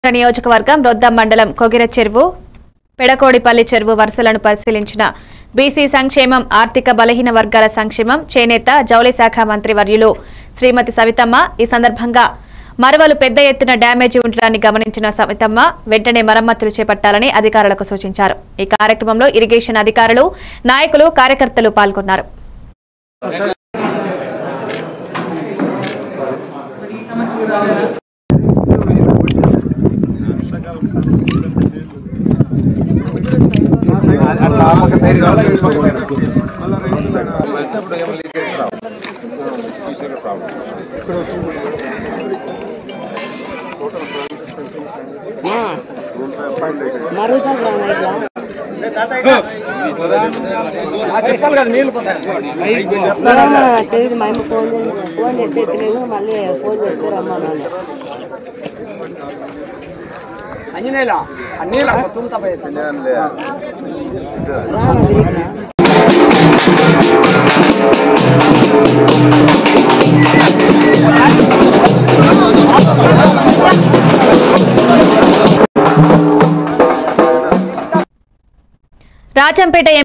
నియోజకవర్గం రొద్దం మండలం కొగిర చెరువు పెడకోడిపల్లి చెరువు వరుసలను పరిశీలించిన బీసీ సంక్షేమం ఆర్థిక బలహీన వర్గాల సంక్షేమం చేనేత జౌళి శాఖ మంత్రి వర్యులు శ్రీమతి సవితమ్మ ఈ సందర్భంగా మరవలు పెద్ద ఎత్తున డ్యామేజీ ఉండడాన్ని గమనించిన సవితమ్మ వెంటనే మరమ్మతులు చేపట్టాలని అధికారులకు సూచించారు ఈ కార్యక్రమంలో ఇరిగేషన్ అధికారులు నాయకులు కార్యకర్తలు పాల్గొన్నారు తెలియదు మా అమ్మ ఫోన్ చేసి ఫోన్ చేస్తే ఎత్తలేదు మళ్ళీ ఫోన్ చేస్తే రమ్మన్నాను అంజనేయుల అన్నీల మొత్తం తప్ప రాను తిరిగినా రాజంపేట